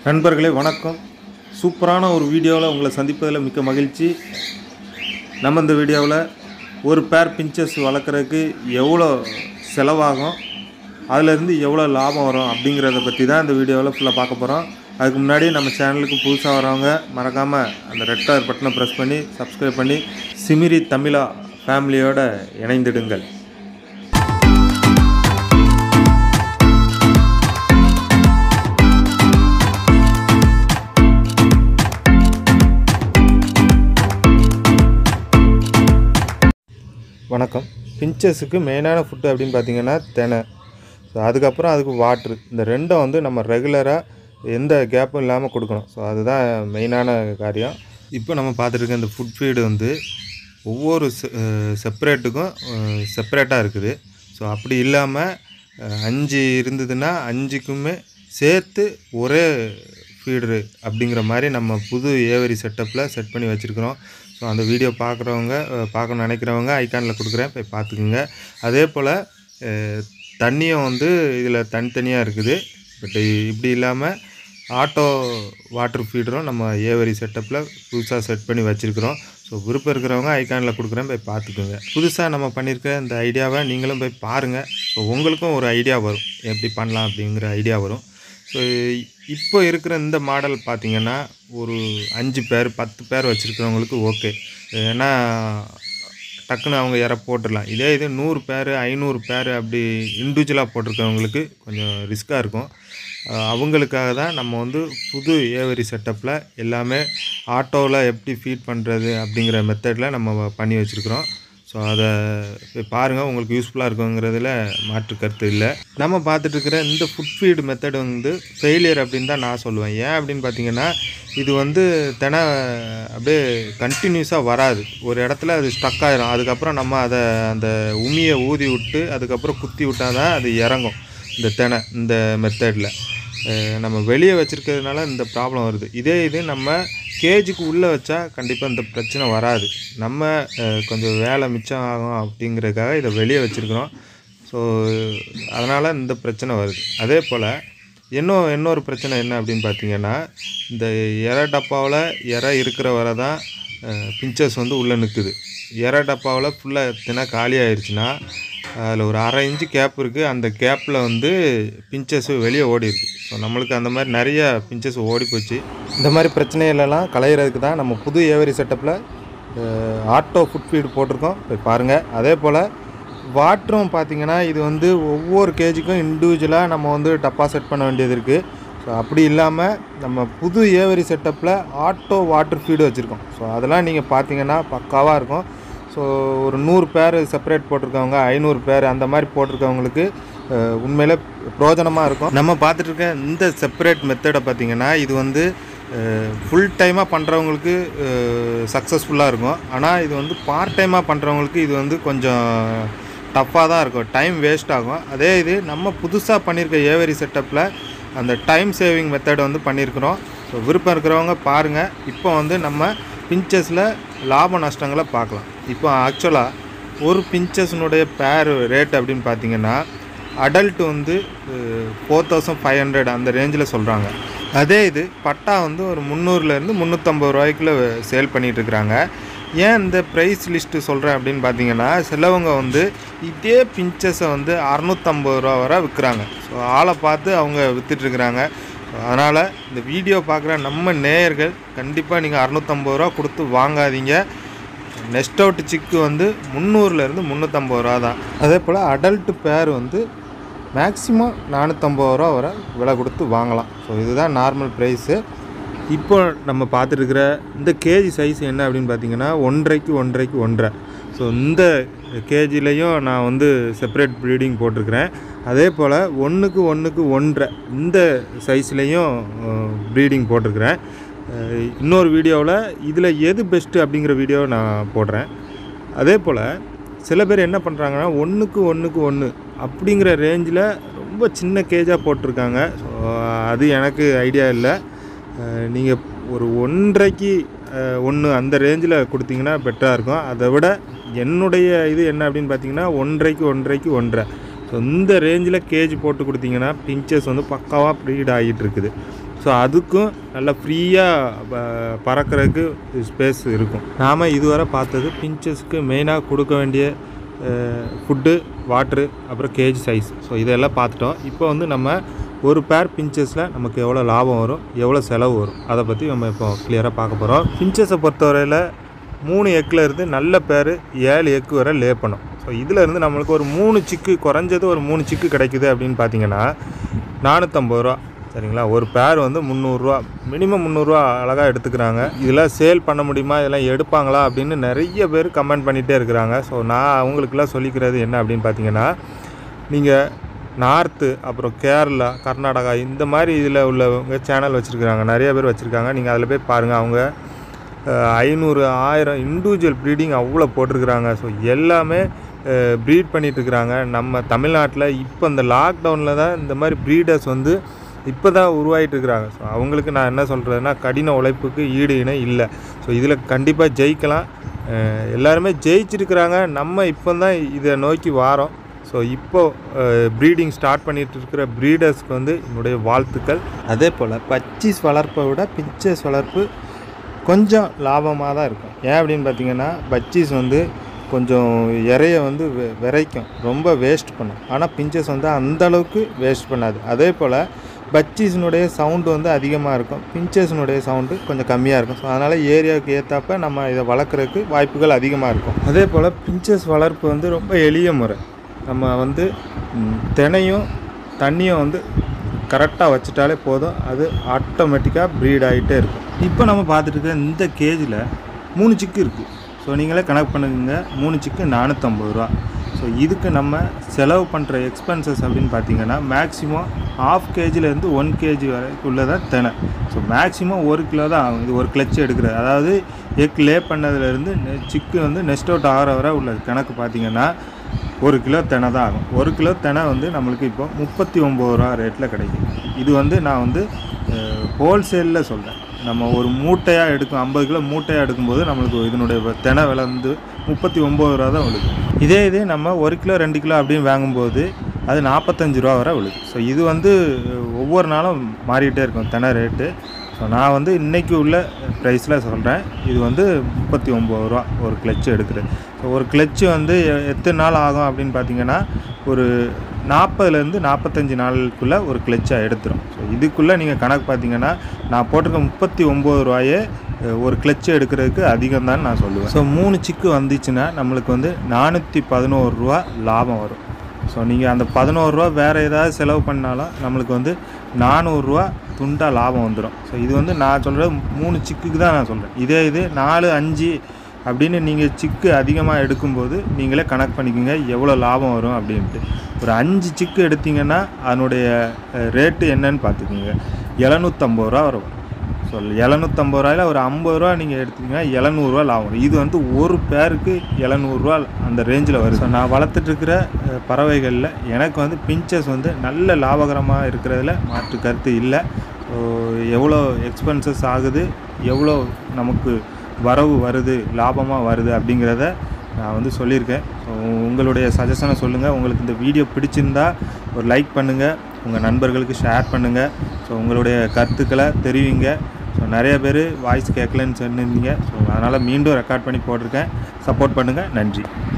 நண்பர்களே வணக்கம் சூப்பரான ஒரு வீடியோவில் உங்களை சந்திப்பதில் மிக்க மகிழ்ச்சி நம்ம இந்த வீடியோவில் ஒரு பேர் பிஞ்சஸ் வளர்க்குறதுக்கு எவ்வளோ செலவாகும் அதிலேருந்து எவ்வளோ லாபம் வரும் அப்படிங்கிறத பற்றி தான் இந்த வீடியோவில் ஃபுல்லாக பார்க்க போகிறோம் அதுக்கு முன்னாடி நம்ம சேனலுக்கு புதுசாக வரவங்க மறக்காமல் அந்த ரெட் கலர் பட்டனை ப்ரெஸ் பண்ணி சப்ஸ்கிரைப் பண்ணி சிமிரி தமிழா ஃபேமிலியோட இணைந்திடுங்கள் வணக்கம் பிஞ்சஸுக்கு மெயினான ஃபுட்டு அப்படின்னு பார்த்தீங்கன்னா தெனை ஸோ அதுக்கப்புறம் அதுக்கு வாட்ரு இந்த ரெண்டும் வந்து நம்ம ரெகுலராக எந்த கேப்பும் இல்லாமல் கொடுக்கணும் ஸோ அதுதான் மெயினான காரியம் இப்போ நம்ம பார்த்துட்டு இருக்க இந்த ஃபுட் ஃபீடு வந்து ஒவ்வொரு செப்பரேட்டுக்கும் செப்பரேட்டாக இருக்குது ஸோ அப்படி இல்லாமல் அஹ், அஞ்சு இருந்ததுன்னா அஞ்சுக்குமே சேர்த்து ஒரே ஃபீடரு அப்படிங்கிற மாதிரி நம்ம புது ஏவரி செட்டப்பில் செட் பண்ணி வச்சுருக்கிறோம் ஸோ அந்த வீடியோ பார்க்குறவங்க அஹ், பார்க்கணும்னு நினைக்கிறவங்க ஐக்கானில் கொடுக்குறேன் போய் பார்த்துக்குங்க அதே போல் அஹ், தண்ணியும் வந்து இதில் தனித்தனியாக இருக்குது பட் இப்படி இல்லாமல் ஆட்டோ வாட்டர் ஃபீடரும் நம்ம ஏவரி செட்டப்பில் புதுசாக செட் பண்ணி வச்சுருக்கிறோம் ஸோ விருப்பம் இருக்கிறவங்க ஐக்கானில் கொடுக்குறேன் போய் பார்த்துக்குங்க புதுசாக நம்ம பண்ணியிருக்க இந்த ஐடியாவை நீங்களும் போய் பாருங்கள் ஸோ உங்களுக்கும் ஒரு ஐடியா வரும் எப்படி பண்ணலாம் அப்படிங்கிற ஐடியா வரும் ஸோ இப்போ இருக்கிற இந்த மாடல் பார்த்தீங்கன்னா ஒரு அஞ்சு பேர் பத்து பேர் வச்சுருக்கிறவங்களுக்கு ஓகே ஏன்னா டக்குன்னு அவங்க யாரை போட்டுடலாம் இதே இது நூறு பேர் ஐநூறு பேர் அப்படி இண்டிவிஜுவலாக போட்டிருக்கவங்களுக்கு கொஞ்சம் ரிஸ்க்காக இருக்கும் அஹ் அவங்களுக்காக தான் நம்ம வந்து புது ஏவரி செட்டப்பில் எல்லாமே ஆட்டோவில் எப்படி ஃபீட் பண்ணுறது அப்படிங்கிற மெத்தடில் நம்ம பண்ணி வச்சுருக்குறோம் ஸோ அதை போய் பாருங்கள் உங்களுக்கு யூஸ்ஃபுல்லாக இருக்குங்கிறதுல மாற்று கருத்து இல்லை நம்ம பார்த்துட்டு இருக்கிற இந்த ஃபுட் ஃபீடு மெத்தட் வந்து ஃபெயிலியர் அப்படின்னு தான் நான் சொல்லுவேன் ஏன் அப்படின்னு பார்த்தீங்கன்னா இது வந்து தினை அப்படியே கண்டினியூஸாக வராது ஒரு இடத்துல அது ஸ்டக் ஆயிரும் அதுக்கப்புறம் நம்ம அதை அந்த உமியை ஊதி விட்டு அதுக்கப்புறம் குத்தி விட்டால் தான் அது இறங்கும் இந்த தினை இந்த மெத்தடில் நம்ம வெளியே வச்சுருக்கிறதுனால இந்த ப்ராப்ளம் வருது இதே இது நம்ம கேஜுக்கு உள்ளே வச்சா கண்டிப்பாக இந்த பிரச்சனை வராது நம்ம அஹ், கொஞ்சம் வேலை மிச்சம் ஆகும் அப்படிங்கிறதுக்காக இதை வெளியே வச்சுருக்குறோம் ஸோ அதனால் இந்த பிரச்சனை வருது அதே போல் இன்னும் இன்னொரு பிரச்சனை என்ன அப்படின்னு பார்த்தீங்கன்னா இந்த எரை டப்பாவில் எரை இருக்கிற வரை தான் பிஞ்சஸ் வந்து உள்ளே நிற்குது எரை டப்பாவில் ஃபுல்லாக தின காலி ஆயிடுச்சுன்னா அதில் ஒரு அரை இன்ச்சு கேப் இருக்குது அந்த கேப்பில் வந்து பிஞ்சஸ் வெளியே ஓடி இருக்கு ஸோ நம்மளுக்கு அந்த மாதிரி நிறைய பிஞ்சஸ் ஓடி போச்சு இந்த மாதிரி பிரச்சனைகளெல்லாம் களையிறதுக்கு தான் நம்ம புது ஏவரி செட்டப்பில் ஆட்டோ ஃபுட் ஃபீடு போட்டிருக்கோம் போய் பாருங்கள் அதே போல் வாட்டரும் பார்த்தீங்கன்னா இது வந்து ஒவ்வொரு கேஜிக்கும் இண்டிவிஜுவலாக நம்ம வந்து டப்பா செட் பண்ண வேண்டியது இருக்குது ஸோ அப்படி இல்லாமல் நம்ம புது ஏவரி செட்டப்பில் ஆட்டோ வாட்டர் ஃபீடு வச்சுருக்கோம் ஸோ அதெல்லாம் நீங்கள் பார்த்தீங்கன்னா பக்காவாக இருக்கும் ஸோ ஒரு நூறு பேர் செப்பரேட் போட்டிருக்கவங்க ஐநூறு பேர் அந்த மாதிரி போட்டிருக்கவங்களுக்கு அஹ், உண்மையிலே பிரயோஜனமாக இருக்கும் நம்ம பார்த்துட்டு இருக்க இந்த செப்பரேட் மெத்தடை பார்த்தீங்கன்னா இது வந்து ஃபுல் டைமாக பண்ணுறவங்களுக்கு சக்ஸஸ்ஃபுல்லாக இருக்கும் ஆனால் இது வந்து பார்ட் டைமாக பண்ணுறவங்களுக்கு இது வந்து கொஞ்சம் டஃப்பாக தான் இருக்கும் டைம் வேஸ்ட் ஆகும் அதே இது நம்ம புதுசாக பண்ணியிருக்க ஏவரி செட்டப்பில் அந்த டைம் சேவிங் மெத்தட் வந்து பண்ணியிருக்கிறோம் ஸோ விருப்பம் இருக்கிறவங்க பாருங்கள் இப்போ வந்து நம்ம பிஞ்சஸில் லாப நஷ்டங்களை பார்க்கலாம் இப்போ ஆக்சுவலாக ஒரு பிஞ்சஸ்னுடைய பேர் ரேட் அப்படின்னு பார்த்தீங்கன்னா அடல்ட் வந்து ஃபோர் தௌசண்ட் ஃபைவ் ஹண்ட்ரட் அந்த ரேஞ்சில் சொல்கிறாங்க அதே இது பட்டா வந்து ஒரு முந்நூறுலேருந்து முந்நூற்றம்பது ரூபாய்க்குள்ள சேல் பண்ணிகிட்டு இருக்கிறாங்க ஏன் இந்த ப்ரைஸ் லிஸ்ட்டு சொல்கிறேன் அப்படின்னு பார்த்தீங்கன்னா சிலவங்க வந்து இதே பிஞ்சஸை வந்து அறநூற்றம்பது ரூபா வரை விற்கிறாங்க ஸோ ஆளை பார்த்து அவங்க விற்றுட்ருக்குறாங்க அதனால் இந்த வீடியோ பார்க்குற நம்ம நேயர்கள் கண்டிப்பாக நீங்கள் அறநூற்றம்பது ரூபா கொடுத்து வாங்காதீங்க நெஸ்ட் அவுட் சிக்கு வந்து முந்நூறுலேருந்து முந்நூற்றம்பது ரூபா தான் அதே போல் அடல்ட் பேர் வந்து மேக்ஸிமம் நானூற்றம்பது ரூபா வரை விலை கொடுத்து வாங்கலாம் ஸோ இதுதான் நார்மல் ப்ரைஸு இப்போ நம்ம பார்த்துருக்கிற இந்த கேஜி சைஸ் என்ன அப்படின்னு பார்த்தீங்கன்னா ஒன்றரைக்கு ஒன்றரைக்கு ஒன்றரை ஸோ இந்த கேஜிலையும் நான் வந்து செப்பரேட் ப்ரீடிங் போட்டிருக்கிறேன் அதே போல் ஒன்றுக்கு ஒன்றுக்கு ஒன்றரை இந்த சைஸ்லேயும் ப்ரீடிங் போட்டிருக்கிறேன் அஹ் இன்னொரு வீடியோவில் இதில் எது பெஸ்ட்டு அப்படிங்கிற வீடியோ நான் போடுறேன் அதே போல் சில பேர் என்ன பண்ணுறாங்கன்னா ஒன்றுக்கு ஒன்றுக்கு ஒன்று அப்படிங்கிற ரேஞ்சில் ரொம்ப சின்ன கேஜாக போட்டிருக்காங்க ஸோ அது எனக்கு ஐடியா இல்லை நீங்கள் ஒரு ஒன்றரைக்கு ஒன்று அந்த ரேஞ்சில் கொடுத்தீங்கன்னா பெட்டராக இருக்கும் அதை விட என்னுடைய இது என்ன அப்படின்னு பார்த்தீங்கன்னா ஒன்றரைக்கு ஒன்றரைக்கு ஒன்றரை ஸோ இந்த ரேஞ்சில் கேஜ் போட்டு கொடுத்தீங்கன்னா பிஞ்சஸ் வந்து பக்காவாக ப்ரீட் ஆகிட்டு இருக்குது ஸோ ஸோ அதுக்கும் நல்லா ஃப்ரீயாக பறக்கிறதுக்கு ஸ்பேஸ் இருக்கும் நாம் இதுவரை பார்த்தது பிஞ்சஸ்க்கு மெயினாக கொடுக்க வேண்டிய ஃபுட்டு வாட்ரு அப்புறம் கேஜ் சைஸ் ஸோ இதெல்லாம் பார்த்துட்டோம் இப்போ வந்து நம்ம ஒரு பேர் பிஞ்சஸில் நமக்கு எவ்வளோ லாபம் வரும் எவ்வளோ செலவு வரும் அதை பற்றி நம்ம இப்போ கிளியராக பார்க்க போகிறோம் பிஞ்சஸை பொறுத்தவரையில் மூணு எக்கில் இருந்து நல்ல பேர் ஏழு எக்கு வரை லே பண்ணும் ஸோ இதில் இருந்து நம்மளுக்கு ஒரு மூணு சிக்கு குறைஞ்சது ஒரு மூணு சிக்கு கிடைக்குது அப்படின்னு பார்த்தீங்கன்னா நானூற்றம்பது ரூபா சரிங்களா ஒரு பேர் வந்து முந்நூறுரூவா மினிமம் முந்நூறுரூவா அழகாக எடுத்துக்கிறாங்க இதெல்லாம் சேல் பண்ண முடியுமா இதெல்லாம் எடுப்பாங்களா அப்படின்னு நிறைய பேர் கமெண்ட் பண்ணிகிட்டே இருக்கிறாங்க ஸோ நான் அவங்களுக்குலாம் சொல்லிக்கிறது என்ன அப்படின்னு பார்த்தீங்கன்னா நீங்கள் நார்த்து அப்புறம் கேரளா கர்நாடகா இந்த மாதிரி இதில் உள்ளவங்க சேனல் வச்சுருக்காங்க நிறைய பேர் வச்சுருக்காங்க நீங்கள் அதில் போய் பாருங்கள் அவங்க ஐநூறு ஆயிரம் இண்டிவிஜுவல் ப்ரீடிங் அவ்வளோ போட்டிருக்கிறாங்க ஸோ எல்லாமே ப்ரீட் பண்ணிகிட்ருக்குறாங்க நம்ம தமிழ்நாட்டில் இப்போ இந்த லாக்டவுனில் தான் இந்த மாதிரி ப்ரீடர்ஸ் வந்து இப்போ தான் உருவாகிட்டு இருக்கிறாங்க ஸோ அவங்களுக்கு நான் என்ன சொல்கிறதுனா கடின உழைப்புக்கு ஈடு இணை இல்லை ஸோ இதில் கண்டிப்பாக ஜெயிக்கலாம் அஹ் எல்லாருமே ஜெயிச்சிருக்கிறாங்க நம்ம இப்போ தான் இதை நோக்கி வாரோம் ஸோ இப்போ ப்ரீடிங் ஸ்டார்ட் பண்ணிட்டு இருக்கிற ப்ரீடர்ஸ்க்கு வந்து என்னுடைய வாழ்த்துக்கள் அதே போல் பச்சீஸ் வளர்ப்பை விட பிச்சர்ஸ் வளர்ப்பு கொஞ்சம் லாபமாக தான் இருக்கும் ஏன் அப்படின்னு பார்த்தீங்கன்னா பச்சீஸ் வந்து கொஞ்சம் இறைய வந்து வெ- விரைக்கும் ரொம்ப வேஸ்ட் பண்ணும் ஆனால் பிஞ்சஸ் வந்து அந்த அளவுக்கு வேஸ்ட் பண்ணாது அதே போல் பச்சீஸினுடைய சவுண்டு வந்து அதிகமாக இருக்கும் பிஞ்சஸ்னுடைய சவுண்டு கொஞ்சம் கம்மியாக இருக்கும் ஸோ அதனால் ஏரியாவுக்கு ஏற்றாப்ப நம்ம இதை வளர்க்குறதுக்கு வாய்ப்புகள் அதிகமாக இருக்கும் அதே போல் பிஞ்சஸ் வளர்ப்பு வந்து ரொம்ப எளிய முறை நம்ம வந்து ம், தினையும் தண்ணியும் வந்து கரெக்டாக வச்சுட்டாலே போதும் அது ஆட்டோமேட்டிக்காக ப்ரீட் ஆகிட்டே இருக்கும் இப்போ நம்ம பார்த்துட்டு இருக்கிற இந்த கேஜில் மூணு சிக்கு இருக்குது ஸோ நீங்களே கணக்கு பண்ணுங்க மூணு சிக்கு நானூற்றம்பது ரூபா ஸோ இதுக்கு நம்ம செலவு பண்ணுற எக்ஸ்பென்சஸ் அப்படின்னு பார்த்தீங்கன்னா மேக்ஸிமம் ஆஃப் கேஜிலேருந்து ஒன் கேஜி வரைக்குள்ளே தான் தினை ஸோ மேக்ஸிமம் ஒரு கிலோ தான் ஆகும் இது ஒரு கிளச் எடுக்கிறது அதாவது எக் லே பண்ணதுலேருந்து சிக்கு வந்து நெஸ்ட் அவுட் ஆகிற வரை உள்ள கணக்கு பார்த்தீங்கன்னா ஒரு கிலோ தெனை தான் ஆகும் ஒரு கிலோ தெனை வந்து நம்மளுக்கு இப்போ முப்பத்தி ஒம்பது ரூபா ரேட்டில் கிடைக்கும் இது வந்து நான் வந்து ஹோல்சேலில் சொல்கிறேன் நம்ம ஒரு மூட்டையாக எடுக்கும் ஐம்பது கிலோ மூட்டையாக எடுக்கும்போது நம்மளுக்கு இதனுடைய தெனை விலை வந்து முப்பத்தி ஒம்பது ரூபா தான் விழுது இதே இதே நம்ம ஒரு கிலோ ரெண்டு கிலோ அப்படின்னு வாங்கும்போது அது நாற்பத்தஞ்சு ரூபா வரை விழுது ஸோ இது வந்து ஒவ்வொரு நாளும் மாறிக்கிட்டே இருக்கும் தெனை ரேட்டு ஸோ நான் வந்து இன்றைக்கி உள்ள ப்ரைஸில் சொல்கிறேன் இது வந்து முப்பத்தி ஒம்பது ரூபா ஒரு கிளச்சு எடுக்கிறது ஸோ ஒரு கிளச்சு வந்து எ- எத்தனை நாள் ஆகும் அப்படின்னு பார்த்தீங்கன்னா ஒரு நாற்பதுலேருந்து நாற்பத்தஞ்சு நாளுக்குள்ளே ஒரு கிளச்சாக எடுத்துரும் ஸோ இதுக்குள்ளே நீங்கள் கணக்கு பார்த்தீங்கன்னா நான் போட்டிருக்க முப்பத்தி ஒம்பது ரூபாயே அஹ், ஒரு கிளச்சு எடுக்கிறதுக்கு அதிகம் தான் நான் சொல்லுவேன் ஸோ மூணு சிக்கு வந்துச்சுன்னா நம்மளுக்கு வந்து நானூற்றி பதினோரு ரூபா லாபம் வரும் ஸோ நீங்கள் அந்த பதினோருவா வேறு ஏதாவது செலவு பண்ணாலும் நம்மளுக்கு வந்து நானூறுரூவா துண்டாக லாபம் வந்துடும் ஸோ இது வந்து நான் சொல்கிறது மூணு சிக்குக்கு தான் நான் சொல்கிறேன் இதே இது நாலு அஞ்சு அப்படின்னு நீங்கள் சிக்கு அதிகமாக எடுக்கும்போது நீங்களே கணக்கு பண்ணிக்கோங்க எவ்வளோ லாபம் வரும் அப்படின்ட்டு ஒரு அஞ்சு சிக்கு எடுத்தீங்கன்னா அதனுடைய ரேட்டு என்னன்னு பார்த்துக்கோங்க எழுநூற்றம்பது ரூபா வரும் ஸோ எழுநூற்றம்பது ரூபாயில் ஒரு ஐம்பது ரூபா நீங்கள் எடுத்தீங்கன்னா எழுநூறுவா லாபம் வரும். இது வந்து ஒரு பேருக்கு எழுநூறுவா அந்த ரேஞ்சில் வருது ஸோ நான் வளர்த்துட்டு இருக்கிற அஹ், பறவைகளில் எனக்கு வந்து பிஞ்சஸ் வந்து நல்ல லாபகரமாக இருக்கிறதுல மாற்று கருத்து இல்லை ஸோ எவ்வளோ எக்ஸ்பென்சஸ் ஆகுது எவ்வளோ நமக்கு வரவு வருது லாபமாக வருது அப்படிங்கிறத நான் வந்து சொல்லியிருக்கேன் ஸோ உங்களுடைய சஜஷனை சொல்லுங்கள் உங்களுக்கு இந்த வீடியோ பிடிச்சிருந்தா ஒரு லைக் பண்ணுங்கள் உங்கள் நண்பர்களுக்கு ஷேர் பண்ணுங்கள் ஸோ உங்களுடைய கருத்துக்களை தெரிவிங்க ஸோ நிறைய பேர் வாய்ஸ் கேட்கலன்னு சொன்னிருந்தீங்க ஸோ அதனால் மீண்டும் ரெக்கார்ட் பண்ணி போட்டிருக்கேன் சப்போர்ட் பண்ணுங்கள் நன்றி